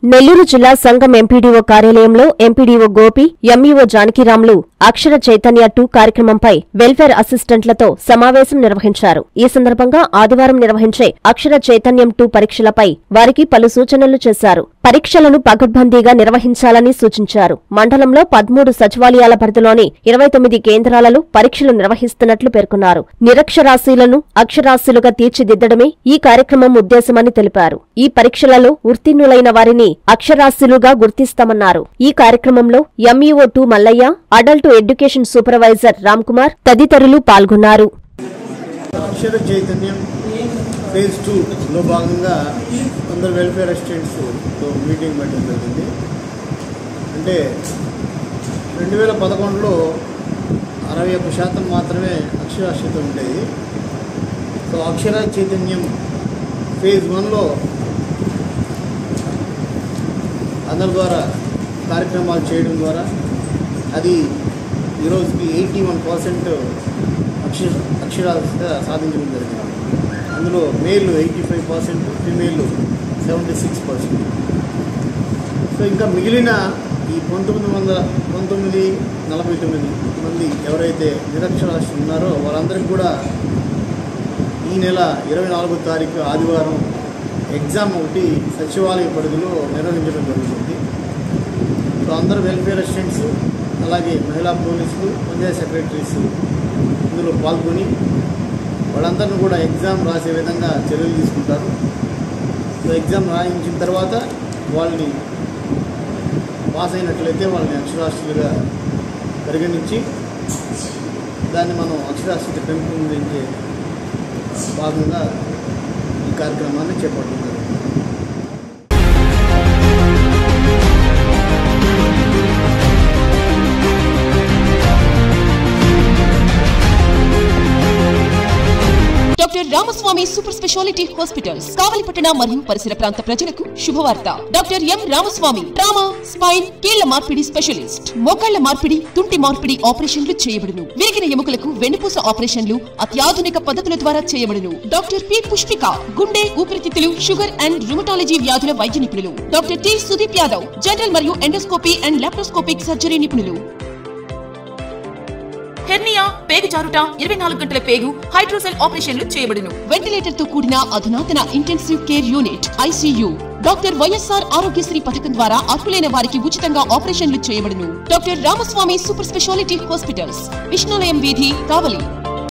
నెల్లూరు జిల్లా సంఘం ఎంపీడీఓ కార్యాలయంలో MPDO Gopi MEO Janakiramulu Akshara Chaitanya two కార్యక్రమంపై వెల్ఫేర్ అసిస్టెంట్లతో సమావేశం నిర్వహించారు ఈ సందర్భంగా ఆదివారం నిర్వహించే అక్షర చైతన్యం టూ పరీక్షలపై వారికి పలు సూచనలు చేశారు పరీక్షలను పకడ్బందీగా నిర్వహించాలని సూచించారు మండలంలో పదమూడు సచివాలయాల పరిధిలోని ఇరవై తొమ్మిది కేంద్రాలలో పరీక్షలు నిర్వహిస్తున్నట్లు పేర్కొన్నారు నిరక్షరాస్యులను అక్షరాస్యులుగా తీర్చిదిద్దడమే ఈ కార్యక్రమం ఉద్దేశమని తెలిపారు ఈ పరీక్షలలో ఉత్తీర్ణులైన వారిని అక్షరాస్యులుగా గుర్తిస్తామన్నారు ఈ కార్యక్రమంలో MEO two Mallayya adult education supervisor Ramkumar తదితరులు పాల్గొన్నారు అక్షర చైతన్యం ఫేజ్ టూలో భాగంగా అందరు వెల్ఫేర్ అసిస్టెంట్స్తో మీటింగ్ పెట్టడం జరిగింది అంటే రెండు వేల పదకొండులో అరవై ఒక్క శాతం మాత్రమే అక్షరాస్యత ఉండేది సో అక్షర చైతన్యం ఫేజ్ వన్లో అందరి ద్వారా కార్యక్రమాలు చేయడం ద్వారా అది ఈరోజుకి ఎయిటీ వన్ పర్సెంట్ అక్షర అక్షరాస్యత సాధించడం జరిగింది అందులో male eighty five percent female seventy six percent so ఇంకా మిగిలిన ఈ పంతొమ్మిది వందల పంతొమ్మిది నలభై తొమ్మిది మంది ఎవరైతే నిరక్షరాస్యులు ఉన్నారో వాళ్ళందరికీ కూడా ఈ నెల ఇరవై నాలుగో తారీఖు ఆదివారం ఎగ్జామ్ ఒకటి సచివాలయ పరిధిలో నిర్వహించడం జరుగుతుంది సో అందరు వెల్ఫేర్ అసిస్టెంట్స్ అలాగే మహిళా పోలీసులు పంచాయత్ సెక్రటరీస్ ఇందులో పాల్గొని వాళ్ళందరిని కూడా ఎగ్జామ్ రాసే విధంగా చర్యలు తీసుకుంటారు సో ఎగ్జామ్ రాయించిన తర్వాత వాళ్ళని పాస్ అయినట్లయితే వాళ్ళని అక్షరాస్యులుగా పరిగణించి దాన్ని మనం అక్షరాస్యత పెంపొందించే భాగంగా ఈ కార్యక్రమాన్ని చేపడుతున్నారు doctor Ramaswamy super speciality hospitals కావలిపట్టణ మరియు పరిసర ప్రాంత ప్రజలకు శుభవార్త doctor M Ramaswamy trauma spine కీళ్ల మార్పిడి స్పెషలిస్ట్ మోకాళ్ల మార్పిడి తుంటి మార్పిడి ఆపరేషన్లు చేయబడును విరిగిన ఎముకలకు వెన్నుపూస ఆపరేషన్లు అత్యాధునిక పద్ధతుల ద్వారా చేయబడును డాక్టర్ పి పుష్పిక గుండె ఊపిరితిత్తులు షుగర్ అండ్ రుమటాలజీ వ్యాధుల వైద్య నిపుణులు doctor T Sudeep Yadav general మరియు ఎండోస్కోపీ అండ్ లాప్రోస్కోపిక్ సర్జరీ నిపుణులు హెర్నియా పేగు జారుట ఇరవై నాలుగు గంటల పేగు హైడ్రోసెల్ ఆపరేషన్లు చేయబడును వెంటిలేటర్ తో కూడిన అధునాతన intensive care unit ICU doctor YSR Aarogyasri పథకం ద్వారా అర్హులైన వారికి ఉచితంగా ఆపరేషన్లు చేయబడును doctor Ramaswamy super speciality hospitals Vishnulayam వీధి కావలి